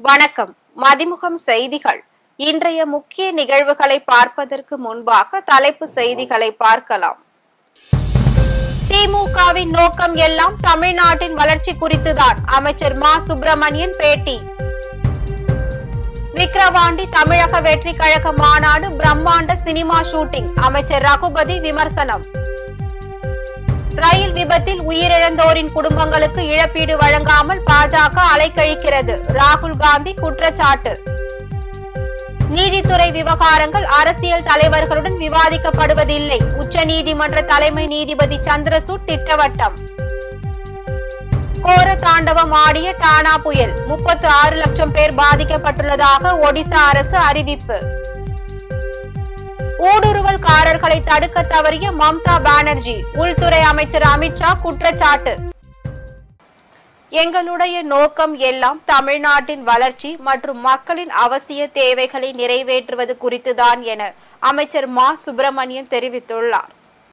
வணக்கம் மதிமுகம் செய்திகள் இன்றைய முக்கிய நிகழ்வுகளை பார்ப்பதற்கு முன்பாக தலைப்பு செய்திகளை பார்க்கலாம் திமுகவின் நோக்கம் எல்லாம் தமிழ்நாட்டின் வளர்ச்சி குறித்துதான் அமைச்சர் மா சுப்பிரமணியன் பேட்டி விக்கிரவாண்டி தமிழக வெற்றி கழக மாநாடு பிரம்மாண்ட சினிமா ஷூட்டிங் அமைச்சர் ரகுபதி விமர்சனம் ரயில் விபத்தில் உயிரிழந்தோரின் குடும்பங்களுக்கு இழப்பீடு வழங்காமல் பாஜக அலைக்கழிக்கிறது ராகுல் காந்தி குற்றச்சாட்டு நீதித்துறை விவகாரங்கள் அரசியல் தலைவர்களுடன் விவாதிக்கப்படுவதில்லை உச்சநீதிமன்ற தலைமை நீதிபதி சந்திரசூட் திட்டவட்டம் கோர தாண்டவம் ஆடிய டானா புயல் முப்பத்து ஆறு லட்சம் பேர் பாதிக்கப்பட்டுள்ளதாக ஒடிசா அரசு அறிவிப்பு ஊடுருவல்காரர்களை தடுக்க தவறிய மம்தா பானர்ஜி உள்துறை அமைச்சர் அமித்ஷா குற்றச்சாட்டு எங்களுடைய நோக்கம் எல்லாம் தமிழ்நாட்டின் வளர்ச்சி மற்றும் மக்களின் அவசிய தேவைகளை நிறைவேற்றுவது குறித்துதான் என அமைச்சர் மா சுப்பிரமணியன் தெரிவித்துள்ளார்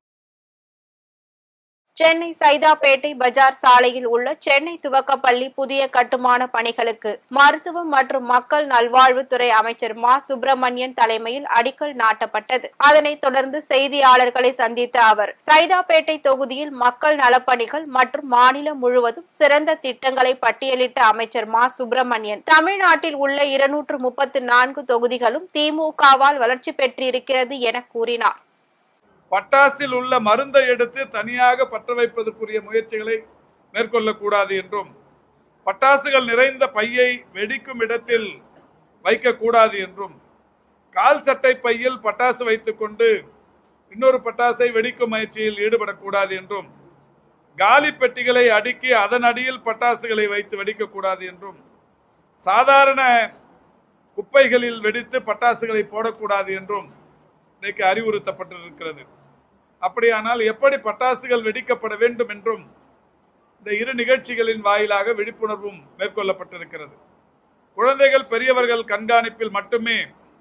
சென்னை சைதாப்பேட்டை பஜார் சாலையில் உள்ள சென்னை துவக்கப்பள்ளி புதிய கட்டுமான பணிகளுக்கு மருத்துவம் மற்றும் மக்கள் நல்வாழ்வுத்துறை அமைச்சர் மா சுப்பிரமணியன் தலைமையில் அடிக்கல் நாட்டப்பட்டது அதனைத் தொடர்ந்து செய்தியாளர்களை சந்தித்த அவர் சைதாப்பேட்டை தொகுதியில் மக்கள் நலப்பணிகள் மற்றும் மாநிலம் முழுவதும் சிறந்த திட்டங்களை பட்டியலிட்ட அமைச்சர் மா சுப்பிரமணியன் தமிழ்நாட்டில் உள்ள இருநூற்று முப்பத்து நான்கு தொகுதிகளும் திமுகவால் வளர்ச்சி பெற்றிருக்கிறது என கூறினார் பட்டாசில் உள்ள மருந்தை எடுத்து தனியாக பற்ற வைப்பதற்குரிய முயற்சிகளை மேற்கொள்ளக்கூடாது என்றும் பட்டாசுகள் நிறைந்த பையை வெடிக்கும் இடத்தில் வைக்கக்கூடாது என்றும் கால் சட்டை பையில் பட்டாசு வைத்துக்கொண்டு இன்னொரு பட்டாசை வெடிக்கும் முயற்சியில் ஈடுபடக்கூடாது என்றும் காலி பெட்டிகளை அடுக்கி அதன் அடியில் பட்டாசுகளை வைத்து வெடிக்கக்கூடாது என்றும் சாதாரண குப்பைகளில் வெடித்து பட்டாசுகளை போடக்கூடாது என்றும் இன்றைக்கு அறிவுறுத்தப்பட்டிருக்கிறது அப்படியானால் எப்படி பட்டாசுகள் வெடிக்கப்பட வேண்டும் என்றும் இந்த இரு நிகழ்ச்சிகளின் வாயிலாக விழிப்புணர்வும் மேற்கொள்ளப்பட்டிருக்கிறது குழந்தைகள் பெரியவர்கள் கண்காணிப்பில் மட்டுமே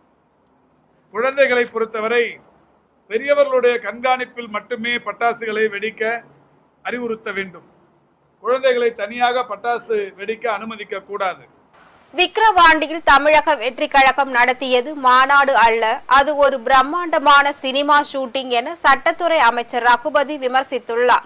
குழந்தைகளை பொறுத்தவரை பெரியவர்களுடைய கண்காணிப்பில் மட்டுமே பட்டாசுகளை வெடிக்க அறிவுறுத்த வேண்டும் குழந்தைகளை தனியாக பட்டாசு வெடிக்க அனுமதிக்க கூடாது விக்கிரவாண்டியில் தமிழக வெற்றி கழகம் நடத்தியது மாநாடு அல்ல அது ஒரு பிரம்மாண்டமான சினிமா ஷூட்டிங் என சட்டத்துறை அமைச்சர் ரகுபதி விமர்சித்துள்ளார்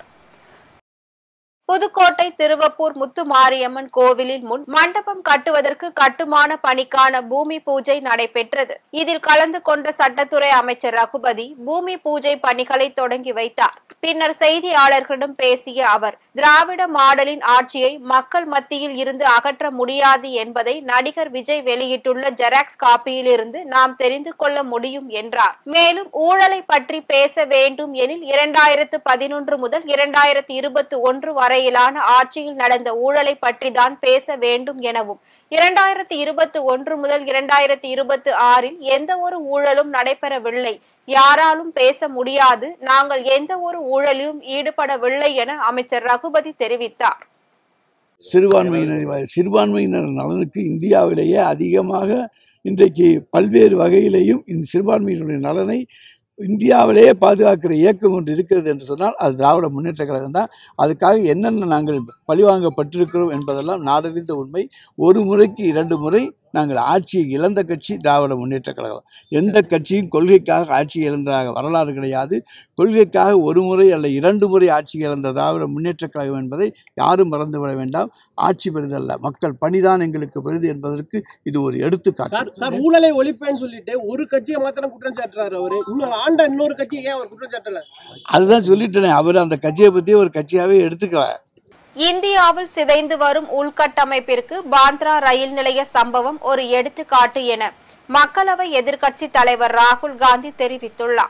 புதுக்கோட்டை திருவப்பூர் முத்துமாரியம்மன் கோவிலின் முன் மண்டபம் கட்டுவதற்கு கட்டுமான பணிக்கான பூமி பூஜை நடைபெற்றது இதில் கலந்து கொண்ட சட்டத்துறை அமைச்சர் ரகுபதி பூமி பூஜை பணிகளை தொடங்கி வைத்தார் பின்னர் செய்தியாளர்களிடம் பேசிய அவர் திராவிட மாடலின் ஆட்சியை மக்கள் மத்தியில் இருந்து அகற்ற முடியாது என்பதை நடிகர் விஜய் வெளியிட்டுள்ள ஜெராக்ஸ் காப்பியில் இருந்து நாம் தெரிந்து கொள்ள முடியும் என்றார் மேலும் ஊழலை பற்றி பேச வேண்டும் எனில் இரண்டாயிரத்து பதினொன்று முதல் இரண்டாயிரத்து இருபத்தி ஒன்று வரையிலான ஆட்சியில் நடந்த ஊழலை பற்றி தான் பேச வேண்டும் எனவும் இரண்டாயிரத்தி இருபத்தி ஒன்று முதல் இரண்டாயிரத்தி இருபத்தி ஆறில் எந்த ஒரு ஊழலும் நடைபெறவில்லை யாராலும் பேச முடியாது நாங்கள் எந்த ஒரு ஊழலிலும் ஈடுபடவில்லை என அமைச்சர் ரகுபதி தெரிவித்தார் சிறுபான்மையினர் சிறுபான்மையினர் நலனுக்கு இந்தியாவிலேயே அதிகமாக இன்றைக்கு பல்வேறு வகையிலேயும் இந்த சிறுபான்மையினுடைய நலனை இந்தியாவிலேயே பாதுகாக்கிற இயக்கம் ஒன்று இருக்கிறது என்று சொன்னால் அது திராவிட முன்னேற்ற கழகம் தான் அதுக்காக என்னென்ன நாங்கள் பழிவாங்கப்பட்டிருக்கிறோம் என்பதெல்லாம் நாடறிந்த உண்மை ஒரு முறைக்கு இரண்டு முறை நாங்கள் ஆட்சியை இழந்த கட்சி திராவிட முன்னேற்ற கழகம் எந்த கட்சியும் கொள்கைக்காக ஆட்சி இழந்ததாக வரலாறு கிடையாது கொள்கைக்காக ஒரு முறை அல்ல இரண்டு முறை ஆட்சி இழந்த திராவிட முன்னேற்ற கழகம் என்பதை யாரும் மறந்துவிட வேண்டாம் ஆட்சி பெறுதல்ல மக்கள் பணிதான் எங்களுக்கு பெரிது என்பதற்கு இது ஒரு சார் எடுத்துக்காட்டு சார் ஊழலை ஒழிப்பேன்னு சொல்லிட்டு ஒரு கட்சியை மாத்திரம் குற்றம் சாட்டுறாரு அவரு இன்னொரு ஆண்ட இன்னொரு கட்சியை ஏன் அவர் குற்றம் சாட்டல அதுதான் சொல்லிட்டேனே அவர் அந்த கட்சியை பற்றி ஒரு கட்சியாகவே எடுத்துக்கல இந்தியாவில் சிதைந்து வரும் உள்கட்டமைப்பிற்கு பாந்த்ரா ரயில் நிலைய சம்பவம் ஒரு எடுத்துக்காட்டு என மக்களவை எதிர்க்கட்சி தலைவர் ராகுல் காந்தி தெரிவித்துள்ளார்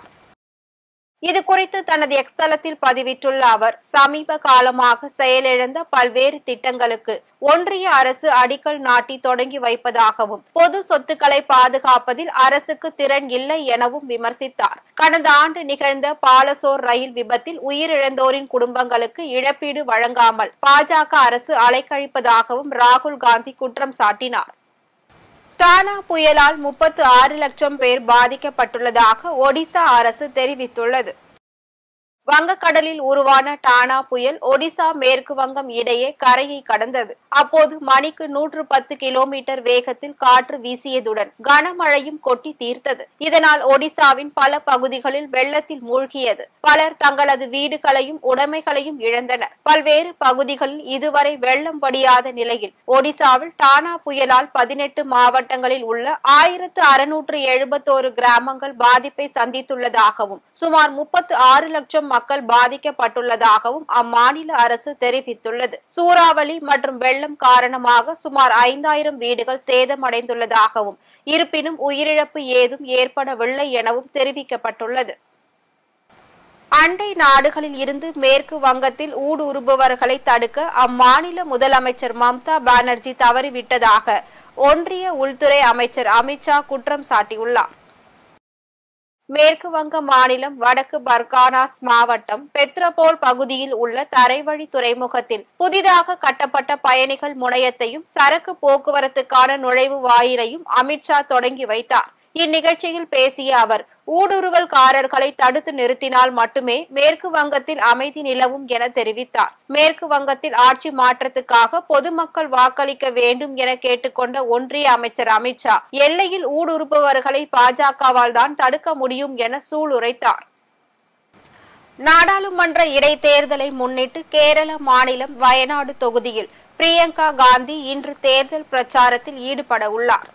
இது குறித்து தனது எக்ஸ் தளத்தில் பதிவிட்டுள்ள அவர் சமீப காலமாக செயலிழந்த பல்வேறு திட்டங்களுக்கு ஒன்றிய அரசு அடிக்கல் நாட்டி தொடங்கி வைப்பதாகவும் பொது சொத்துக்களை பாதுகாப்பதில் அரசுக்கு திறன் இல்லை எனவும் விமர்சித்தார் கடந்த ஆண்டு நிகழ்ந்த பாலசோர் ரயில் விபத்தில் உயிரிழந்தோரின் குடும்பங்களுக்கு இழப்பீடு வழங்காமல் பாஜக அரசு அலைக்கழிப்பதாகவும் ராகுல் காந்தி குற்றம் சாட்டினார் டானா புயலால் முப்பத்து ஆறு லட்சம் பேர் பாதிக்கப்பட்டுள்ளதாக ஒடிசா அரசு தெரிவித்துள்ளது வங்கக்கடலில் உருவான டானா புயல் ஒடிசா மேற்கு வங்கம் இடையே கரையை கடந்தது அப்போது மணிக்கு நூற்று பத்து கிலோமீட்டர் வேகத்தில் காற்று வீசியதுடன் கனமழையும் கொட்டி தீர்த்தது இதனால் ஒடிசாவின் பல பகுதிகளில் வெள்ளத்தில் மூழ்கியது பலர் தங்களது வீடுகளையும் உடைமைகளையும் இழந்தனர் பல்வேறு பகுதிகளில் இதுவரை வெள்ளம் வடியாத நிலையில் ஒடிசாவில் டானா புயலால் பதினெட்டு மாவட்டங்களில் உள்ள ஆயிரத்து அறுநூற்று எழுபத்தோரு கிராமங்கள் பாதிப்பை சந்தித்துள்ளதாகவும் சுமார் முப்பத்து ஆறு லட்சம் மக்கள் பாதிக்கப்பட்டுள்ளதாகவும் அம்மாநில அரசு தெரிவித்துள்ளது சூறாவளி மற்றும் வெள்ளம் காரணமாக சுமார் ஐந்தாயிரம் வீடுகள் சேதமடைந்துள்ளதாகவும் இருப்பினும் உயிரிழப்பு ஏதும் ஏற்படவில்லை எனவும் தெரிவிக்கப்பட்டுள்ளது அண்டை நாடுகளில் இருந்து மேற்கு வங்கத்தில் ஊடுருபவர்களை தடுக்க அம்மாநில முதலமைச்சர் மம்தா பானர்ஜி தவறிவிட்டதாக ஒன்றிய உள்துறை அமைச்சர் அமித்ஷா குற்றம் சாட்டியுள்ளார் மேற்கு வங்க மாநிலம் வடக்கு பர்கானாஸ் மாவட்டம் பெத்ரபோல் பகுதியில் உள்ள தரைவழி துறைமுகத்தில் புதிதாக கட்டப்பட்ட பயணிகள் முனையத்தையும் சரக்கு போக்குவரத்துக்கான நுழைவு வாயிலையும் அமித்ஷா தொடங்கி வைத்தார் இந்நிகழ்ச்சியில் பேசிய அவர் ஊடுருவல்காரர்களை தடுத்து நிறுத்தினால் மட்டுமே மேற்கு வங்கத்தில் அமைதி நிலவும் என தெரிவித்தார் மேற்கு வங்கத்தில் ஆட்சி மாற்றத்துக்காக பொதுமக்கள் வாக்களிக்க வேண்டும் என கேட்டுக்கொண்ட ஒன்றிய அமைச்சர் அமித்ஷா எல்லையில் ஊடுருப்பவர்களை பாஜகவால் தான் தடுக்க முடியும் என சூளுரைத்தார் நாடாளுமன்ற இடைத்தேர்தலை முன்னிட்டு கேரள மாநிலம் வயநாடு தொகுதியில் பிரியங்கா காந்தி இன்று தேர்தல் பிரச்சாரத்தில் ஈடுபட உள்ளார்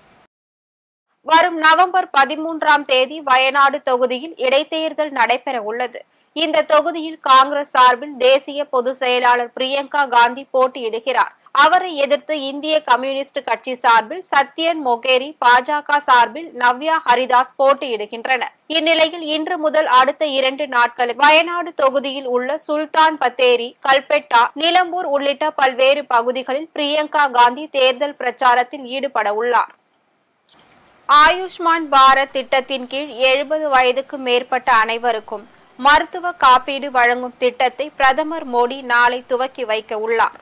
வரும் நவம்பர் பதிமூன்றாம் தேதி வயநாடு தொகுதியில் இடைத்தேர்தல் நடைபெற உள்ளது இந்த தொகுதியில் காங்கிரஸ் சார்பில் தேசிய பொதுச் செயலாளர் பிரியங்கா காந்தி போட்டியிடுகிறார் அவரை எதிர்த்து இந்திய கம்யூனிஸ்ட் கட்சி சார்பில் சத்யன் மொகேரி பாஜக சார்பில் நவ்யா ஹரிதாஸ் போட்டியிடுகின்றனர் இந்நிலையில் இன்று முதல் அடுத்த இரண்டு நாட்களில் வயநாடு தொகுதியில் உள்ள சுல்தான் பத்தேரி கல்பெட்டா நிலம்பூர் உள்ளிட்ட பல்வேறு பகுதிகளில் பிரியங்கா காந்தி தேர்தல் பிரச்சாரத்தில் ஈடுபட உள்ளார் ஆயுஷ்மான் பாரத் திட்டத்தின் கீழ் எழுபது வயதுக்கு மேற்பட்ட அனைவருக்கும் மருத்துவ காப்பீடு வழங்கும் திட்டத்தை பிரதமர் மோடி நாளை துவக்கி வைக்க உள்ளார்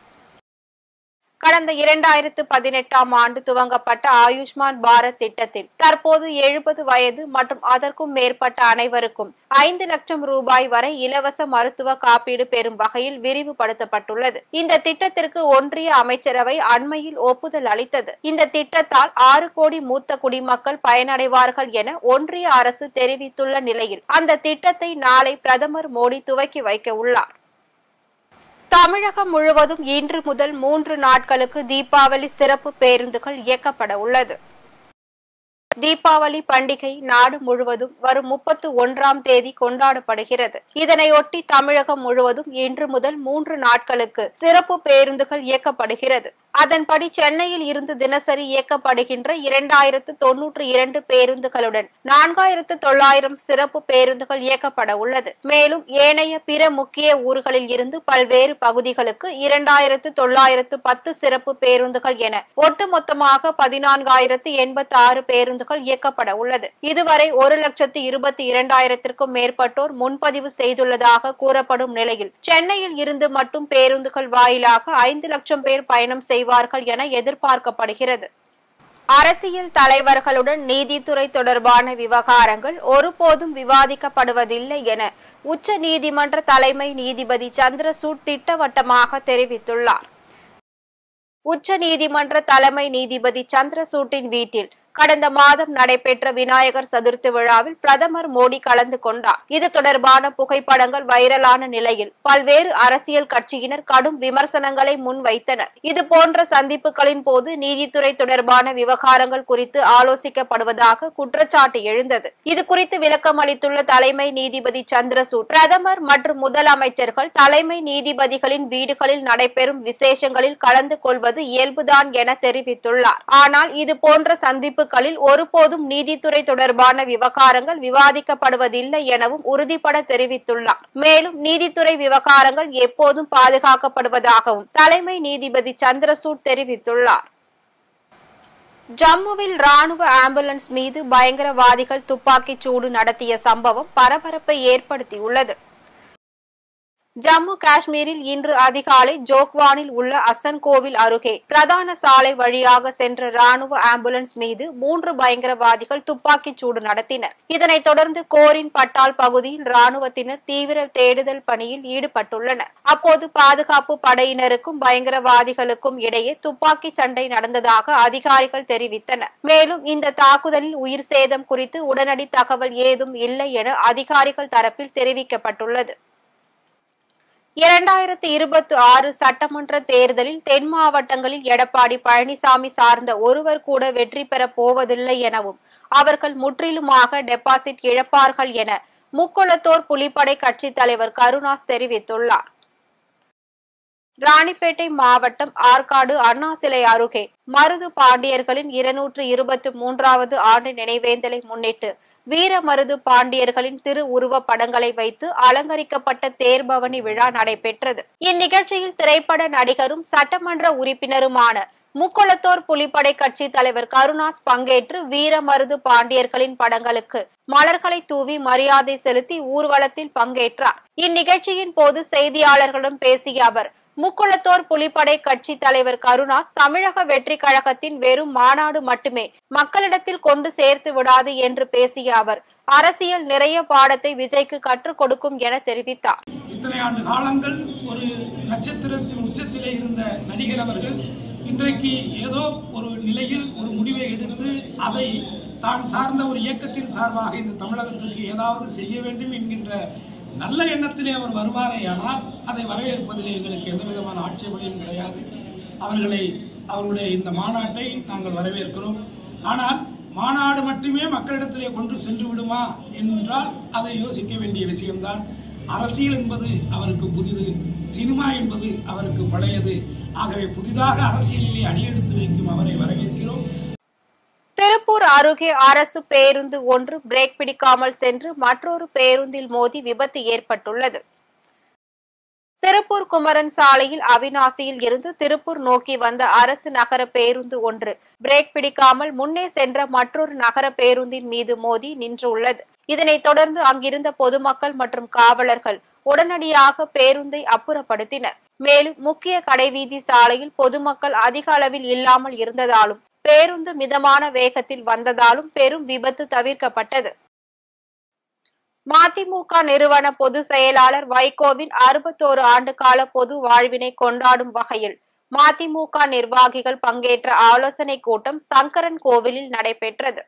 கடந்த இரண்டாயிரத்து பதினெட்டாம் ஆண்டு துவங்கப்பட்ட ஆயுஷ்மான் பாரத் திட்டத்தில் தற்போது எழுபது வயது மற்றும் அதற்கும் மேற்பட்ட அனைவருக்கும் ஐந்து லட்சம் ரூபாய் வரை இலவச மருத்துவ காப்பீடு பெறும் வகையில் விரிவுபடுத்தப்பட்டுள்ளது இந்த திட்டத்திற்கு ஒன்றிய அமைச்சரவை அண்மையில் ஒப்புதல் அளித்தது இந்த திட்டத்தால் ஆறு கோடி மூத்த குடிமக்கள் பயனடைவார்கள் என ஒன்றிய அரசு தெரிவித்துள்ள நிலையில் அந்த திட்டத்தை நாளை பிரதமர் மோடி துவக்கி வைக்க உள்ளார் தமிழகம் முழுவதும் இன்று முதல் மூன்று நாட்களுக்கு தீபாவளி சிறப்பு பேருந்துகள் இயக்கப்பட உள்ளது தீபாவளி பண்டிகை நாடு முழுவதும் வரும் முப்பத்து ஒன்றாம் தேதி கொண்டாடப்படுகிறது இதனையொட்டி தமிழகம் முழுவதும் இன்று முதல் மூன்று நாட்களுக்கு சிறப்பு பேருந்துகள் இயக்கப்படுகிறது அதன்படி சென்னையில் இருந்து தினசரி இயக்கப்படுகின்ற இரண்டாயிரத்து தொன்னூற்று இரண்டு பேருந்துகளுடன் நான்காயிரத்து தொள்ளாயிரம் சிறப்பு பேருந்துகள் இயக்கப்பட உள்ளது மேலும் ஏனைய பிற முக்கிய ஊர்களில் இருந்து பல்வேறு பகுதிகளுக்கு இரண்டாயிரத்து தொள்ளாயிரத்து பத்து சிறப்பு பேருந்துகள் என ஒட்டுமொத்தமாக பதினான்காயிரத்து எண்பத்தி ஆறு பேருந்துகள் இயக்கப்பட உள்ளது இதுவரை ஒரு லட்சத்து இருபத்தி இரண்டாயிரத்திற்கும் மேற்பட்டோர் முன்பதிவு செய்துள்ளதாக கூறப்படும் நிலையில் சென்னையில் இருந்து மட்டும் பேருந்துகள் வாயிலாக ஐந்து லட்சம் பேர் பயணம் செய்வார்கள் என எதிர்பார்க்கப்படுகிறது அரசியல் தலைவர்களுடன் நீதித்துறை தொடர்பான விவகாரங்கள் ஒருபோதும் விவாதிக்கப்படுவதில்லை என உச்ச நீதிமன்ற தலைமை நீதிபதி சந்திரசூட் திட்டவட்டமாக தெரிவித்துள்ளார் உச்ச நீதிமன்ற தலைமை நீதிபதி சந்திரசூட்டின் வீட்டில் கடந்த மாதம் நடைபெற்ற விநாயகர் சதுர்த்தி விழாவில் பிரதமர் மோடி கலந்து கொண்டார் இது தொடர்பான புகைப்படங்கள் வைரலான நிலையில் பல்வேறு அரசியல் கட்சியினர் கடும் விமர்சனங்களை முன்வைத்தனர் இது போன்ற சந்திப்புகளின் போது நீதித்துறை தொடர்பான விவகாரங்கள் குறித்து ஆலோசிக்கப்படுவதாக குற்றச்சாட்டு எழுந்தது இது குறித்து விளக்கம் அளித்துள்ள தலைமை நீதிபதி சந்திரசூட் பிரதமர் மற்றும் முதலமைச்சர்கள் தலைமை நீதிபதிகளின் வீடுகளில் நடைபெறும் விசேஷங்களில் கலந்து கொள்வது இயல்புதான் என தெரிவித்துள்ளார் ஆனால் இது போன்ற சந்திப்புகளில் ஒருபோதும் நீதித்துறை தொடர்பான விவகாரங்கள் விவாதிக்கப்படுவதில்லை எனவும் உறுதிபட தெரிவித்துள்ளார் மேலும் நீதித்துறை விவகாரங்கள் எப்போதும் பாதுகாக்கப்படுவதாகவும் தலைமை நீதிபதி சந்திரசூட் தெரிவித்துள்ளார் ஜம்முவில் ராணுவ ஆம்புலன்ஸ் மீது பயங்கரவாதிகள் துப்பாக்கிச் சூடு நடத்திய சம்பவம் பரபரப்பை ஏற்படுத்தியுள்ளது ஜம்மு காஷ்மீரில் இன்று அதிகாலை ஜோக்வானில் உள்ள அசன் கோவில் அருகே பிரதான சாலை வழியாக சென்ற ராணுவ ஆம்புலன்ஸ் மீது மூன்று பயங்கரவாதிகள் துப்பாக்கிச் சூடு நடத்தினர் இதனைத் தொடர்ந்து கோரின் பட்டால் பகுதியில் ராணுவத்தினர் தீவிர தேடுதல் பணியில் ஈடுபட்டுள்ளனர் அப்போது பாதுகாப்பு படையினருக்கும் பயங்கரவாதிகளுக்கும் இடையே துப்பாக்கி சண்டை நடந்ததாக அதிகாரிகள் தெரிவித்தனர் மேலும் இந்த தாக்குதலில் உயிர் சேதம் குறித்து உடனடி தகவல் ஏதும் இல்லை என அதிகாரிகள் தரப்பில் தெரிவிக்கப்பட்டுள்ளது இரண்டாயிரத்தி இருபத்தி ஆறு சட்டமன்ற தேர்தலில் தென் மாவட்டங்களில் எடப்பாடி பழனிசாமி சார்ந்த ஒருவர் கூட வெற்றி பெறப் போவதில்லை எனவும் அவர்கள் முற்றிலுமாக டெபாசிட் இழப்பார்கள் என முக்குளத்தோர் புலிப்படை கட்சித் தலைவர் கருணாஸ் தெரிவித்துள்ளார் ராணிப்பேட்டை மாவட்டம் ஆற்காடு அண்ணா சிலை அருகே மருது பாண்டியர்களின் இருநூற்று இருபத்தி மூன்றாவது ஆண்டு நினைவேந்தலை முன்னிட்டு வீரமருது பாண்டியர்களின் திரு உருவ படங்களை வைத்து அலங்கரிக்கப்பட்ட தேர்பவனி விழா நடைபெற்றது இந்நிகழ்ச்சியில் திரைப்பட நடிகரும் சட்டமன்ற உறுப்பினருமான முக்குளத்தோர் புலிப்படை கட்சி தலைவர் கருணாஸ் பங்கேற்று வீரமருது பாண்டியர்களின் படங்களுக்கு மலர்களை தூவி மரியாதை செலுத்தி ஊர்வலத்தில் பங்கேற்றார் இந்நிகழ்ச்சியின் போது செய்தியாளர்களிடம் பேசிய அவர் முக்குளத்தோர் புலிப்படை கட்சி தலைவர் கருணாஸ் தமிழக வெற்றி கழகத்தின் வெறும் மாநாடு மட்டுமே மக்களிடத்தில் கொண்டு சேர்த்து விடாது என்று பேசிய அவர் அரசியல் நிறைய பாடத்தை விஜய்க்கு கற்றுக் கொடுக்கும் என தெரிவித்தார் இத்தனை ஆண்டு காலங்கள் ஒரு நட்சத்திரத்தின் உச்சத்திலே இருந்த நடிகர் அவர்கள் இன்றைக்கு ஏதோ ஒரு நிலையில் ஒரு முடிவை எடுத்து அதை தான் சார்ந்த ஒரு இயக்கத்தின் சார்பாக இந்த தமிழகத்திற்கு ஏதாவது செய்ய வேண்டும் என்கின்ற நல்ல எண்ணத்திலே அவர் வருவாரேயானால் அதை வரவேற்பதிலே எங்களுக்கு எந்த விதமான ஆட்சேபனையும் கிடையாது அவர்களை அவருடைய இந்த மாநாட்டை நாங்கள் வரவேற்கிறோம் ஆனால் மாநாடு மட்டுமே மக்களிடத்திலே கொண்டு சென்று விடுமா என்றால் அதை யோசிக்க வேண்டிய விஷயம்தான் அரசியல் என்பது அவருக்கு புதிது சினிமா என்பது அவருக்கு பழையது ஆகவே புதிதாக அரசியலிலே அடியெடுத்து வைக்கும் அவரை வரவேற்கிறோம் திருப்பூர் அருகே அரசு பேருந்து ஒன்று பிரேக் பிடிக்காமல் சென்று மற்றொரு பேருந்தில் மோதி விபத்து ஏற்பட்டுள்ளது திருப்பூர் குமரன் சாலையில் அவினாசியில் இருந்து திருப்பூர் நோக்கி வந்த அரசு நகர பேருந்து ஒன்று பிரேக் பிடிக்காமல் முன்னே சென்ற மற்றொரு நகர பேருந்தின் மீது மோதி நின்றுள்ளது இதனைத் தொடர்ந்து அங்கிருந்த பொதுமக்கள் மற்றும் காவலர்கள் உடனடியாக பேருந்தை அப்புறப்படுத்தினர் மேலும் முக்கிய கடைவீதி சாலையில் பொதுமக்கள் அதிக அளவில் இல்லாமல் இருந்ததாலும் பேருந்து மிதமான வேகத்தில் வந்ததாலும் பெரும் விபத்து தவிர்க்கப்பட்டது மதிமுக நிறுவன பொதுச் செயலாளர் வைகோவின் அறுபத்தோரு ஆண்டு கால பொது வாழ்வினை கொண்டாடும் வகையில் மதிமுக நிர்வாகிகள் பங்கேற்ற ஆலோசனை கூட்டம் சங்கரன் கோவிலில் நடைபெற்றது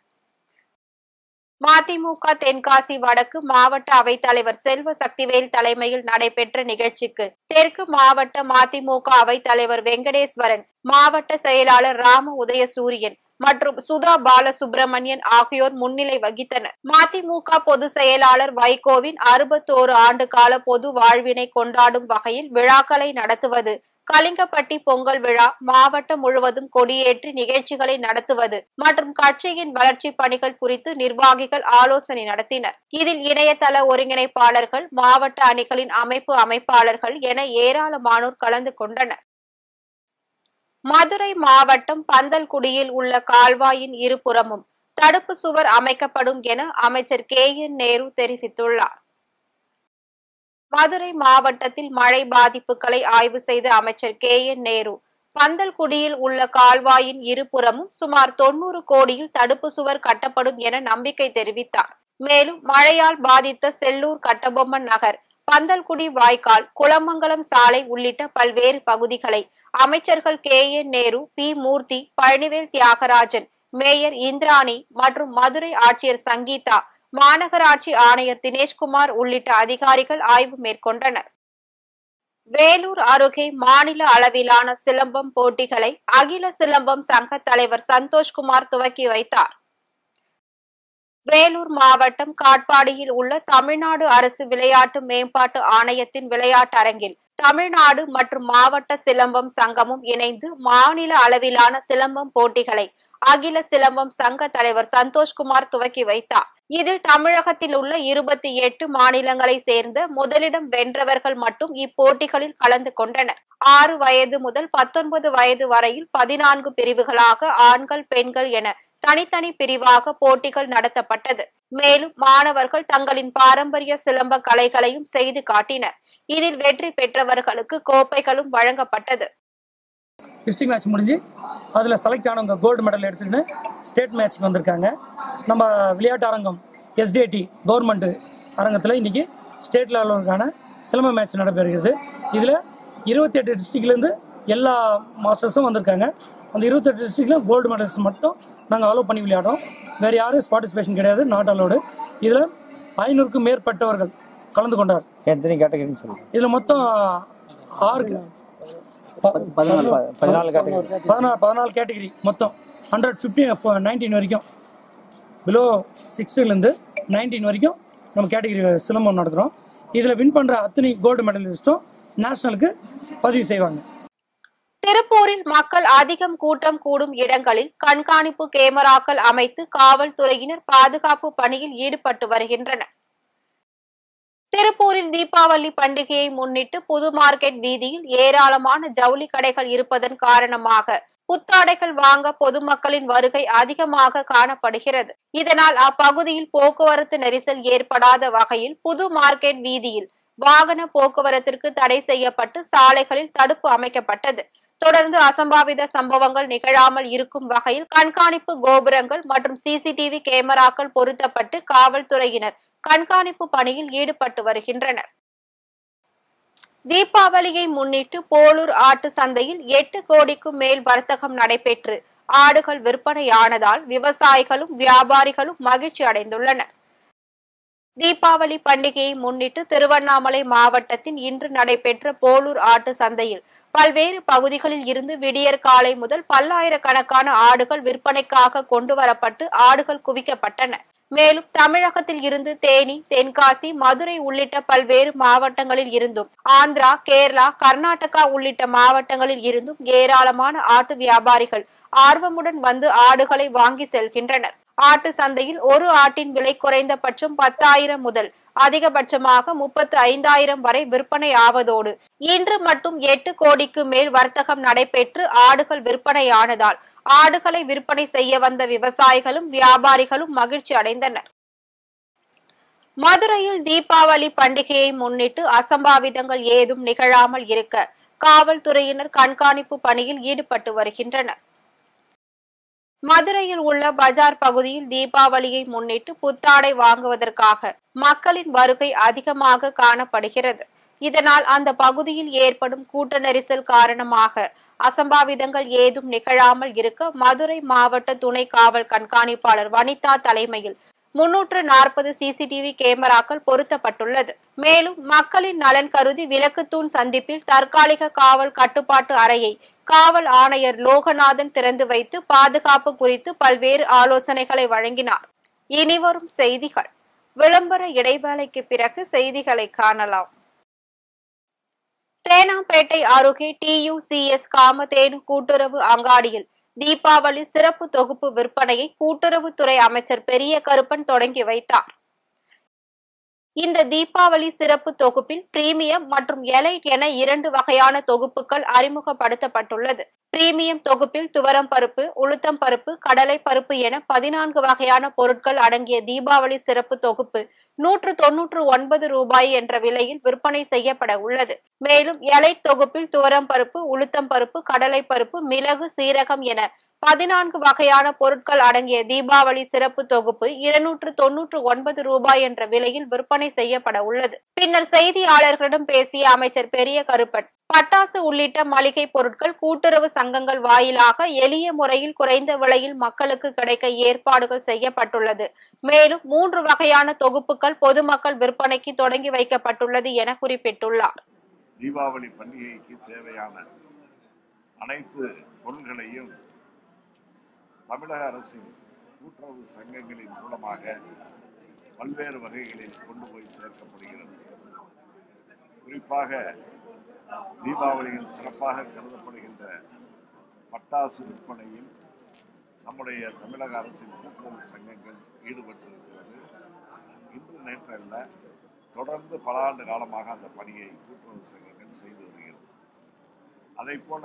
மதிமுக தென்காசி வடக்கு மாவட்ட அவைத்தலைவர் செல்வ சக்திவேல் தலைமையில் நடைபெற்ற நிகழ்ச்சிக்கு தெற்கு மாவட்ட மதிமுக அவைத்தலைவர் வெங்கடேஸ்வரன் மாவட்ட செயலாளர் ராம உதயசூரியன் மற்றும் சுதா பாலசுப்ரமணியன் ஆகியோர் முன்னிலை வகித்தனர் மதிமுக பொதுச் செயலாளர் வைகோவின் அறுபத்தோரு ஆண்டு கால பொது வாழ்வினை கொண்டாடும் வகையில் விழாக்களை நடத்துவது கலிங்கப்பட்டி பொங்கல் விழா மாவட்டம் முழுவதும் கொடியேற்றி நிகழ்ச்சிகளை நடத்துவது மற்றும் கட்சியின் வளர்ச்சி பணிகள் குறித்து நிர்வாகிகள் ஆலோசனை நடத்தினர் இதில் இணையதள ஒருங்கிணைப்பாளர்கள் மாவட்ட அணிகளின் அமைப்பு அமைப்பாளர்கள் என ஏராளமானோர் கலந்து கொண்டனர் மதுரை மாவட்டம் பந்தல்குடியில் உள்ள கால்வாயின் இருபுறமும் தடுப்பு சுவர் அமைக்கப்படும் என அமைச்சர் கே என் நேரு தெரிவித்துள்ளார் மதுரை மாவட்டத்தில் மழை பாதிப்புகளை ஆய்வு செய்த அமைச்சர் கே என் நேரு பந்தல்குடியில் உள்ள கால்வாயின் இருபுறமும் சுமார் தொண்ணூறு கோடியில் தடுப்பு சுவர் கட்டப்படும் என நம்பிக்கை தெரிவித்தார் மேலும் மழையால் பாதித்த செல்லூர் கட்டபொம்மன் நகர் பந்தல்குடி வாய்க்கால் குளமங்கலம் சாலை உள்ளிட்ட பல்வேறு பகுதிகளை அமைச்சர்கள் K N Nehru P Moorthy Palanivel Thiagarajan mayor Indrani மற்றும் மதுரை ஆட்சியர் சங்கீதா மாநகராட்சி ஆணையர் தினேஷ்குமார் உள்ளிட்ட அதிகாரிகள் ஆய்வு மேற்கொண்டனர் வேலூர் அருகே மாநில அளவிலான சிலம்பம் போட்டிகளை அகில சிலம்பம் சங்க தலைவர் சந்தோஷ்குமார் துவக்கி வைத்தார் வேலூர் மாவட்டம் காட்பாடியில் உள்ள தமிழ்நாடு அரசு விளையாட்டு மேம்பாட்டு ஆணையத்தின் விளையாட்டரங்கில் தமிழ்நாடு மற்றும் மாவட்ட சிலம்பம் சங்கமும் இணைந்து மாநில அளவிலான சிலம்பம் போட்டிகளை அகில சிலம்பம் சங்க தலைவர் சந்தோஷ்குமார் துவக்கி வைத்தார் இதில் தமிழகத்தில் உள்ள இருபத்தி எட்டு மாநிலங்களை சேர்ந்த முதலிடம் வென்றவர்கள் மட்டும் இப்போட்டிகளில் கலந்து கொண்டனர் ஆறு வயது முதல் பத்தொன்பது வயது வரையில் பதினான்கு பிரிவுகளாக ஆண்கள் பெண்கள் என தனித்தனி பிரிவாக போட்டிகள் நடத்தப்பட்டது மேலும் மாணவர்கள் தங்களின் பாரம்பரிய சிலம்ப கலைகளையும் செய்து காட்டினர் இதில் வெற்றி பெற்றவர்களுக்கு கோப்பைகளும் வழங்கப்பட்டது டிஸ்ட்ரிக்ட் மேட்ச் முடிஞ்சு அதில் செலக்ட் ஆனவங்க கோல்டு மெடல் எடுத்துக்கிட்டு ஸ்டேட் மேட்ச்க்கு வந்திருக்காங்க நம்ம விளையாட்டு அரங்கம் எஸ்டிஐடி கவர்மெண்ட் அரங்கத்தில் இன்னைக்கு ஸ்டேட் லெவலுக்கான சிலம்ப மேட்ச் நடைபெறுகிறது இதில் இருபத்தெட்டு டிஸ்ட்ரிக்ட்லேருந்து எல்லா மாஸ்டர்ஸும் வந்திருக்காங்க அந்த இருபத்தெட்டு டிஸ்ட்ரிக்டில் கோல்டு மெடல்ஸ் மட்டும் நாங்கள் அலோவ் பண்ணி விளையாடுறோம் வேறு யாரும் பார்ட்டிசிபேஷன் கிடையாது நாட் அலோடு இதில் ஐநூறுக்கும் மேற்பட்டவர்கள் கலந்து கொண்டார் எத்தனை கேட்டகரின்னு சொல்லுங்க இதில் மொத்தம் ஆறு பதினாலு ப- பதினாலு கேட்டகரி பதினாறு பதினாலு கேட்டகரி மொத்தம் ஹண்ட்ரட் ஃபிஃப்டி நைன்டீன் வரைக்கும் பிலோ சிக்ஸ்த்துலேருந்து நைன்டீன் வரைக்கும் நம்ம கேட்டகரி சிலம்பம் நடத்துகிறோம் இதில் வின் பண்ணுற அத்தனை கோல்டு மெடலிஸ்ட்டும் நேஷனலுக்கு பதிவு செய்வாங்க திருப்பூரில் மக்கள் அதிகம் கூட்டம் கூடும் இடங்களில் கண்காணிப்பு கேமராக்கள் அமைத்து காவல்துறையினர் பாதுகாப்பு பணியில் ஈடுபட்டு வருகின்றனர் திருப்பூரில் தீபாவளி பண்டிகையை முன்னிட்டு புது மார்க்கெட் வீதியில் ஏராளமான ஜவுளி கடைகள் இருப்பதன் காரணமாக புத்தாடைகள் வாங்க பொதுமக்களின் வருகை அதிகமாக காணப்படுகிறது இதனால் அப்பகுதியில் போக்குவரத்து நெரிசல் ஏற்படாத வகையில் புது மார்க்கெட் வீதியில் வாகன போக்குவரத்திற்கு தடை செய்யப்பட்டு சாலைகளில் தடுப்பு அமைக்கப்பட்டது தொடர்ந்து அசம்பாவித சம்பவங்கள் நிகழாமல் இருக்கும் வகையில் கண்காணிப்பு கோபுரங்கள் மற்றும் சிசிடிவி கேமராக்கள் பொருத்தப்பட்டு காவல்துறையினர் கண்காணிப்பு பணியில் ஈடுபட்டு வருகின்றனர் தீபாவளியை முன்னிட்டு போலூர் ஆட்டு சந்தையில் எட்டு கோடிக்கும் மேல் வர்த்தகம் நடைபெற்று ஆடுகள் விற்பனையானதால் விவசாயிகளும் வியாபாரிகளும் மகிழ்ச்சி அடைந்துள்ளனர் தீபாவளி பண்டிகையை முன்னிட்டு திருவண்ணாமலை மாவட்டத்தின் இன்று நடைபெற்ற போலூர் ஆட்டு சந்தையில் பல்வேறு பகுதிகளில் இருந்து விடியற் காலை முதல் பல்லாயிரக்கணக்கான ஆடுகள் விற்பனைக்காக கொண்டு வரப்பட்டு ஆடுகள் குவிக்கப்பட்டன மேலும் தமிழகத்தில் இருந்து தேனி தென்காசி மதுரை உள்ளிட்ட பல்வேறு மாவட்டங்களில் இருந்தும் ஆந்திரா கேரளா கர்நாடகா உள்ளிட்ட மாவட்டங்களில் இருந்தும் ஏராளமான ஆட்டு வியாபாரிகள் ஆர்வமுடன் வந்து ஆடுகளை வாங்கி செல்கின்றனர் ஆட்டு சந்தையில் ஒரு ஆட்டின் விலை குறைந்தபட்சம் பத்தாயிரம் முதல் அதிகபட்சமாக முப்பத்து ஐந்தாயிரம் வரை விற்பனை ஆவதோடு இன்று மட்டும் எட்டு கோடிக்கு மேல் வர்த்தகம் நடைபெற்று ஆடுகள் விற்பனையானதால் ஆடுகளை விற்பனை செய்ய வந்த விவசாயிகளும் வியாபாரிகளும் மகிழ்ச்சி அடைந்தனர் மதுரையில் தீபாவளி பண்டிகையை முன்னிட்டு அசம்பாவிதங்கள் ஏதும் நிகழாமல் இருக்க காவல்துறையினர் கண்காணிப்பு பணியில் ஈடுபட்டு வருகின்றனர் மதுரையில் உள்ள பஜார் பகுதியில் தீபாவளியை முன்னிட்டு புத்தாடை வாங்குவதற்காக மக்களின் வருகை அதிகமாக காணப்படுகிறது இதனால் அந்த பகுதியில் ஏற்படும் கூட்ட நெரிசல் காரணமாக அசம்பாவிதங்கள் ஏதும் நிகழாமல் இருக்க மதுரை மாவட்ட துணை காவல் கண்காணிப்பாளர் வனிதா தலைமையில் முன்னூற்று நாற்பது சிசிடிவி கேமராக்கள் பொருத்தப்பட்டுள்ளது மேலும் மக்களின் நலன் கருதி விளக்குத்தூண் சந்திப்பில் தற்காலிக காவல் கட்டுப்பாட்டு அறையை காவல் ஆணையர் லோகநாதன் திறந்து வைத்து பாதுகாப்பு குறித்து பல்வேறு ஆலோசனைகளை வழங்கினார் இனிவரும் செய்திகள் விளம்பர இடைவேளைக்கு பிறகு செய்திகளை காணலாம் தேனாம்பேட்டை அருகே டியூசிஎஸ் காமதேனு கூட்டுறவு அங்காடியில் தீபாவளி சிறப்பு தொகுப்பு விற்பனையை கூட்டுறவுத்துறை அமைச்சர் பெரிய கருப்பன் தொடங்கி வைத்தார் இந்த தீபாவளி சிறப்பு தொகுப்பில் பிரீமியம் மற்றும் எலைட் என இரண்டு வகையான தொகுப்புகள் அறிமுகப்படுத்தப்பட்டுள்ளது பிரீமியம் தொகுப்பில் துவரம் பருப்பு உளுத்தம் பருப்பு கடலை பருப்பு என பதினான்கு வகையான பொருட்கள் அடங்கிய தீபாவளி சிறப்பு தொகுப்பு நூற்று தொன்னூற்று ஒன்பது ரூபாய் என்ற விலையில் விற்பனை செய்யப்பட உள்ளது மேலும் எலைட் தொகுப்பில் துவரம் பருப்பு உளுத்தம் பருப்பு கடலை பருப்பு மிளகு சீரகம் என பதினான்கு வகையான பொருட்கள் அடங்கிய தீபாவளி சிறப்பு தொகுப்பு இருநூற்று தொன்னூற்று ஒன்பது ரூபாய் என்ற விலையில் விற்பனை செய்யப்பட உள்ளது பின்னர் செய்தியாளர்களிடம் பேசிய அமைச்சர் பெரிய கருப்பன் பட்டாசு உள்ளிட்ட மளிகை பொருட்கள் கூட்டுறவு சங்கங்கள் வாயிலாக எளிய முறையில் குறைந்த விலையில் மக்களுக்கு கிடைக்க ஏற்பாடுகள் செய்யப்பட்டுள்ளது மேலும் மூன்று வகையான தொகுப்புகள் பொதுமக்கள் விற்பனைக்கு தொடங்கி வைக்கப்பட்டுள்ளது என குறிப்பிட்டுள்ளார் தீபாவளி பண்டிகைக்கு தேவையான அனைத்து பொருள்களையும் தமிழக அரசின் கூட்டுறவு சங்கங்களின் மூலமாக பல்வேறு வகைகளில் கொண்டு போய் சேர்க்கப்படுகிறது குறிப்பாக தீபாவளியில் சிறப்பாக கருதப்படுகின்ற பட்டாசு விற்பனையில் நம்முடைய தமிழக அரசின் கூட்டுறவு சங்கங்கள் ஈடுபட்டிருக்கிறது இன்று நேற்றல்ல தொடர்ந்து பல ஆண்டு காலமாக அந்த பணியை கூட்டுறவு சங்கங்கள் செய்து வருகிறது அதை போல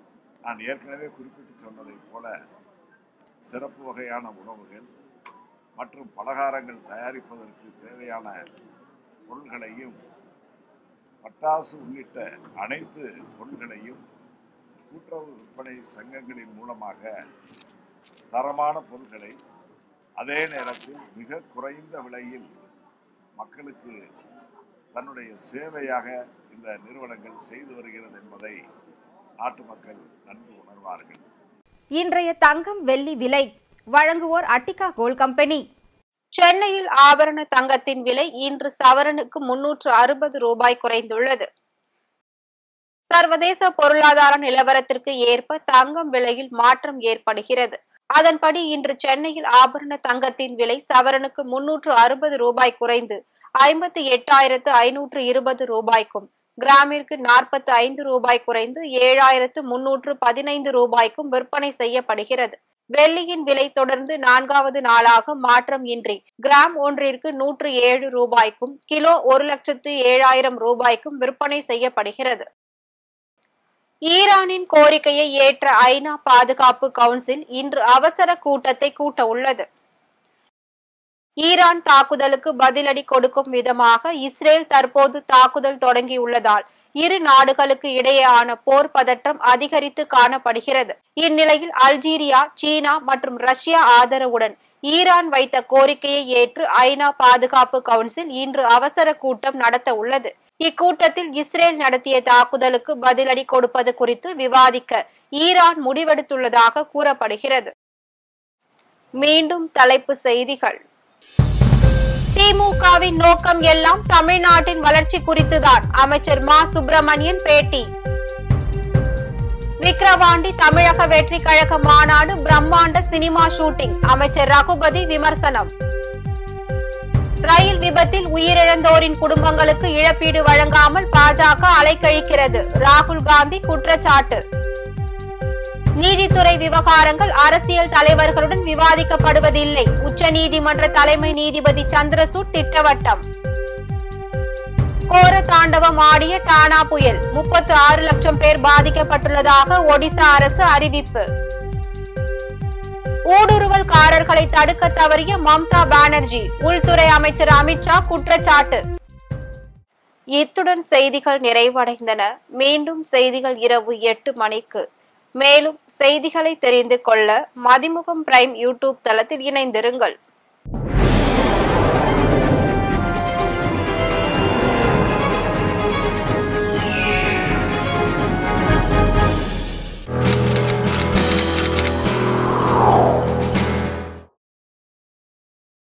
நான் ஏற்கனவே குறிப்பிட்டு சொன்னதைப் போல சிறப்பு வகையான உணவுகள் மற்றும் பலகாரங்கள் தயாரிப்பதற்கு தேவையான பொருள்களையும் பட்டாசு உள்ளிட்ட அனைத்து பொருள்களையும் கூட்டுறவு விற்பனை சங்கங்களின் மூலமாக தரமான பொருட்களை அதே நேரத்தில் மிக குறைந்த விலையில் மக்களுக்கு தன்னுடைய சேவையாக இந்த நிறுவனங்கள் செய்து வருகிறது என்பதை நாட்டு மக்கள் நன்கு உணர்வார்கள் இன்றைய தங்கம் வெள்ளி விலை வழங்குவோர் அட்டிகா கோல்ட் கம்பெனி சென்னையில் ஆபரண தங்கத்தின் விலை இன்று சவரனுக்கு முன்னூற்று அறுபது ரூபாய் குறைந்துள்ளது சர்வதேச பொருளாதார நிலவரத்திற்கு ஏற்ப தங்கம் விலையில் மாற்றம் ஏற்படுகிறது அதன்படி இன்று சென்னையில் ஆபரண தங்கத்தின் விலை சவரனுக்கு முன்னூற்று அறுபது ரூபாய் குறைந்து ஐம்பத்தி எட்டாயிரத்து ஐநூற்று இருபது ரூபாய்க்கும் கிராமிற்கு நாற்பத்தி ஐந்து ரூபாய் குறைந்து ஏழாயிரத்து முன்னூற்று பதினைந்து ரூபாய்க்கும் விற்பனை செய்யப்படுகிறது வெள்ளியின் விலை தொடர்ந்து நான்காவது நாளாக மாற்றம் இன்றி கிராம் ஒன்றிற்கு நூற்று ஏழு ரூபாய்க்கும் கிலோ ஒரு லட்சத்து ஏழாயிரம் ரூபாய்க்கும் விற்பனை செய்யப்படுகிறது ஈரானின் கோரிக்கையை ஏற்ற ஐநா பாதுகாப்பு கவுன்சில் இன்று அவசர கூட்டத்தை கூட்ட உள்ளது ஈரான் தாக்குதலுக்கு பதிலடி கொடுக்கும் விதமாக இஸ்ரேல் தற்போது தாக்குதல் தொடங்கியுள்ளதால் இரு நாடுகளுக்கு இடையேயான போர் பதற்றம் அதிகரித்து காணப்படுகிறது இந்நிலையில் அல்ஜீரியா சீனா மற்றும் ரஷ்யா ஆதரவுடன் ஈரான் வைத்த கோரிக்கையை ஏற்று ஐநா பாதுகாப்பு கவுன்சில் இன்று அவசர கூட்டம் நடத்த உள்ளது இக்கூட்டத்தில் இஸ்ரேல் நடத்திய தாக்குதலுக்கு பதிலடி கொடுப்பது குறித்து விவாதிக்க ஈரான் முடிவெடுத்துள்ளதாக கூறப்படுகிறது மீண்டும் தலைப்பு செய்திகள் திமுகவின் நோக்கம் எல்லாம் தமிழ்நாட்டின் வளர்ச்சி குறித்துதான் அமைச்சர் மா சுப்பிரமணியன் பேட்டி விக்கிரவாண்டி தமிழக வெற்றி கழக மாநாடு பிரம்மாண்ட சினிமா ஷூட்டிங் அமைச்சர் ரகுபதி விமர்சனம் ரயில் விபத்தில் உயிரிழந்தோரின் குடும்பங்களுக்கு இழப்பீடு வழங்காமல் பாஜக அலைக்கழிக்கிறது ராகுல் காந்தி குற்றச்சாட்டு நீதித்துறை விவகாரங்கள் அரசியல் தலைவர்களுடன் விவாதிக்கப்படுவதில்லை உச்சநீதிமன்ற தலைமை நீதிபதி சந்திரசூட் திட்டவட்டம் கோர தாண்டவம் ஆடிய டானா புயல் முப்பத்து ஆறு லட்சம் பேர் பாதிக்கப்பட்டுள்ளதாக ஒடிசா அரசு அறிவிப்பு ஊடுருவல்காரர்களை தடுக்க தவறிய மம்தா பானர்ஜி உள்துறை அமைச்சர் அமித்ஷா குற்றச்சாட்டு இத்துடன் செய்திகள் நிறைவடைந்தன மீண்டும் செய்திகள் இரவு எட்டு மணிக்கு மேலும் செய்திகளை தெரிந்து கொள்ள மதிமுகம் பிரைம் யூடியூப் தளத்தில் இணைந்திருங்கள்